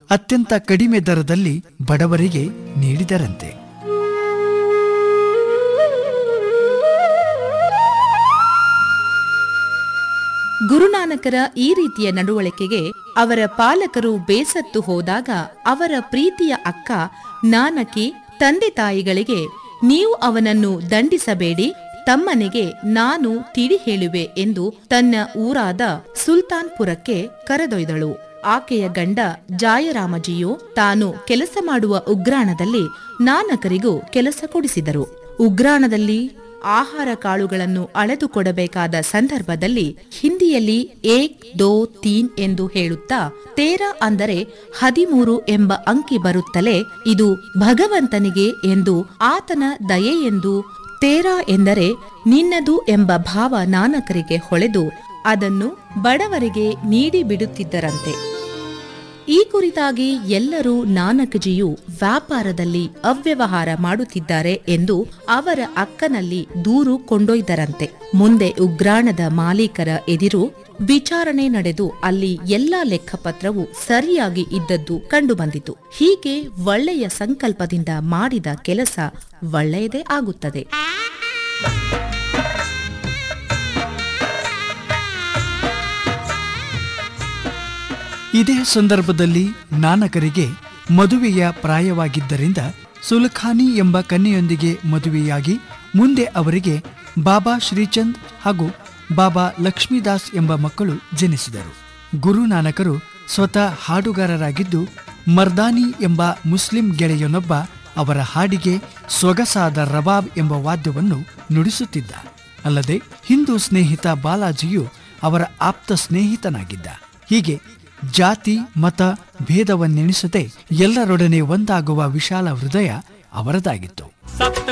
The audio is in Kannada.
ಅತ್ಯಂತ ಕಡಿಮೆ ದರದಲ್ಲಿ ಬಡವರಿಗೆ ನೀಡಿದರಂತೆ ಗುರುನಾನಕರ ಈ ರೀತಿಯ ನಡವಳಿಕೆಗೆ ಅವರ ಪಾಲಕರು ಬೇಸತ್ತು ಹೋದಾಗ ಅವರ ಪ್ರೀತಿಯ ಅಕ್ಕ ನಾನಕಿ ತಂದೆ ತಾಯಿಗಳಿಗೆ ನೀವು ಅವನನ್ನು ದಂಡಿಸಬೇಡಿ ತಮ್ಮನಿಗೆ ನಾನು ತಿಳಿ ಹೇಳುವೆ ಎಂದು ತನ್ನ ಊರಾದ ಸುಲ್ತಾನ್ಪುರಕ್ಕೆ ಕರೆದೊಯ್ದಳು ಆಕೆಯ ಗಂಡ ಜಾಯರಾಮಜಿಯು ತಾನು ಕೆಲಸ ಮಾಡುವ ಉಗ್ರಾಣದಲ್ಲಿ ನಾನಕರಿಗೂ ಕೆಲಸ ಕೊಡಿಸಿದರು ಉಗ್ರಾಣದಲ್ಲಿ ಆಹಾರ ಕಾಳುಗಳನ್ನು ಅಳೆದು ಕೊಡಬೇಕಾದ ಸಂದರ್ಭದಲ್ಲಿ ಹಿಂದಿಯಲ್ಲಿ ಏಕ್ ದೋ ತೀನ್ ಎಂದು ಹೇಳುತ್ತಾ ತೇರ ಅಂದರೆ ಹದಿಮೂರು ಎಂಬ ಅಂಕಿ ಬರುತ್ತಲೇ ಇದು ಭಗವಂತನಿಗೆ ಎಂದು ಆತನ ದಯೆ ಎಂದು ತೇರ ಎಂದರೆ ನಿನ್ನದು ಎಂಬ ಭಾವ ನಾನಕರಿಗೆ ಹೊಳೆದು ಅದನ್ನು ಬಡವರಿಗೆ ನೀಡಿ ಬಿಡುತ್ತಿದ್ದರಂತೆ ಈ ಕುರಿತಾಗಿ ಎಲ್ಲರೂ ನಾನಕಜಿಯು ವ್ಯಾಪಾರದಲ್ಲಿ ಅವ್ಯವಹಾರ ಮಾಡುತ್ತಿದ್ದಾರೆ ಎಂದು ಅವರ ಅಕ್ಕನಲ್ಲಿ ದೂರು ಕೊಂಡೊಯ್ದರಂತೆ ಮುಂದೆ ಉಗ್ರಾಣದ ಮಾಲೀಕರ ಎದಿರು ವಿಚಾರಣೆ ನಡೆದು ಅಲ್ಲಿ ಎಲ್ಲಾ ಲೆಕ್ಕಪತ್ರವು ಸರಿಯಾಗಿ ಇದ್ದದ್ದು ಕಂಡುಬಂದಿತು ಹೀಗೆ ಒಳ್ಳೆಯ ಸಂಕಲ್ಪದಿಂದ ಮಾಡಿದ ಕೆಲಸ ಒಳ್ಳೆಯದೇ ಆಗುತ್ತದೆ ಇದೇ ಸಂದರ್ಭದಲ್ಲಿ ನಾನಕರಿಗೆ ಮದುವೆಯ ಪ್ರಾಯವಾಗಿದ್ದರಿಂದ ಸುಲ್ಖಾನಿ ಎಂಬ ಕನ್ಯೆಯೊಂದಿಗೆ ಮದುವೆಯಾಗಿ ಮುಂದೆ ಅವರಿಗೆ ಬಾಬಾ ಶ್ರೀಚಂದ್ ಹಾಗೂ ಬಾಬಾ ಲಕ್ಷ್ಮೀದಾಸ್ ಎಂಬ ಮಕ್ಕಳು ಜನಿಸಿದರು ಗುರುನಾನಕರು ಸ್ವತಃ ಹಾಡುಗಾರರಾಗಿದ್ದು ಮರ್ದಾನಿ ಎಂಬ ಮುಸ್ಲಿಂ ಗೆಳೆಯನೊಬ್ಬ ಅವರ ಹಾಡಿಗೆ ಸೊಗಸಾದ ರಬಾಬ್ ಎಂಬ ವಾದ್ಯವನ್ನು ನುಡಿಸುತ್ತಿದ್ದ ಅಲ್ಲದೆ ಹಿಂದೂ ಸ್ನೇಹಿತ ಬಾಲಾಜಿಯು ಅವರ ಆಪ್ತ ಸ್ನೇಹಿತನಾಗಿದ್ದ ಹೀಗೆ ಜಾತಿ ಮತ ಭೇದವನ್ನೆಣಿಸದೆ ಎಲ್ಲರೊಡನೆ ಒಂದಾಗುವ ವಿಶಾಲ ಹೃದಯ ಅವರದಾಗಿತ್ತು